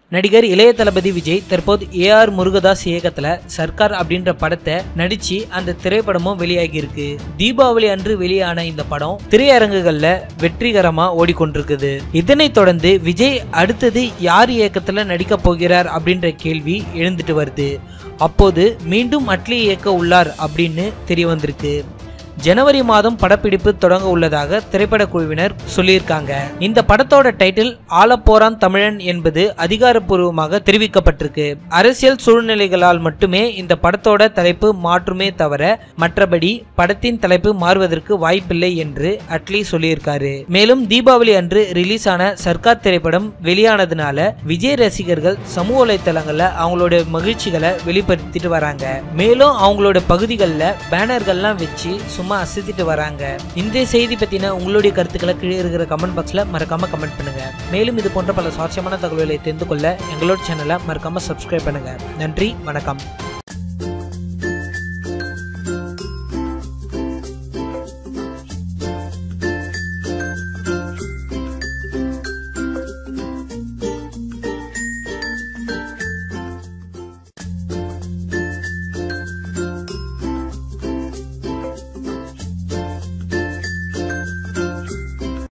நடிகர் இளைய தளபதி விஜய் தற்போது ஏ ஆர் முருகதாஸ் இயக்கத்துல சர்க்கார் அப்படின்ற படத்தை நடிச்சு அந்த திரைப்படமும் வெளியாகி இருக்கு தீபாவளி அன்று வெளியான இந்த படம் திரையரங்குகள்ல வெற்றிகரமா ஓடிக்கொண்டிருக்குது இதனைத் தொடர்ந்து விஜய் அடுத்தது யார் இயக்கத்துல நடிக்க போகிறார் அப்படின்ற கேள்வி எழுந்துட்டு வருது அப்போது மீண்டும் அட்லி இயக்க உள்ளார் அப்படின்னு தெரிய வந்திருக்கு ஜனவரி மாதம் படப்பிடிப்பு தொடங்க உள்ளதாக திரைப்பட குழுவினர் சொல்லியிருக்காங்க இந்த படத்தோட டைட்டில் ஆலப்போரான் தமிழன் என்பது அதிகாரப்பூர்வமாக தெரிவிக்கப்பட்டிருக்கு அரசியல் சூழ்நிலைகளால் மட்டுமே இந்த படத்தோட தலைப்பு மாற்றுமே தவிர மற்றபடி படத்தின் தலைப்பு மாறுவதற்கு வாய்ப்பில்லை என்று அட்லி சொல்லியிருக்காரு மேலும் தீபாவளி அன்று ரிலீஸ் ஆன சர்க்கார் திரைப்படம் வெளியானதுனால விஜய் ரசிகர்கள் சமூக வலைத்தளங்கள்ல அவங்களோட மகிழ்ச்சிகளை வெளிப்படுத்திட்டு வராங்க மேலும் அவங்களோட பகுதிகளில் பேனர்கள்லாம் வச்சு சும்மா அசத்திட்டு வராங்க இந்த செய்தி பத்தின உங்களுடைய கருத்துக்களை கீழே இருக்கிற கமெண்ட் பாக்ஸ்ல மறக்காம கமெண்ட் பண்ணுங்க மேலும் இது போன்ற பல சுவாரஸ்யமான தகவல்களை தெரிந்து கொள்ள எங்களோட சேனலை மறக்காம சப்ஸ்கிரைப் பண்ணுங்க நன்றி வணக்கம்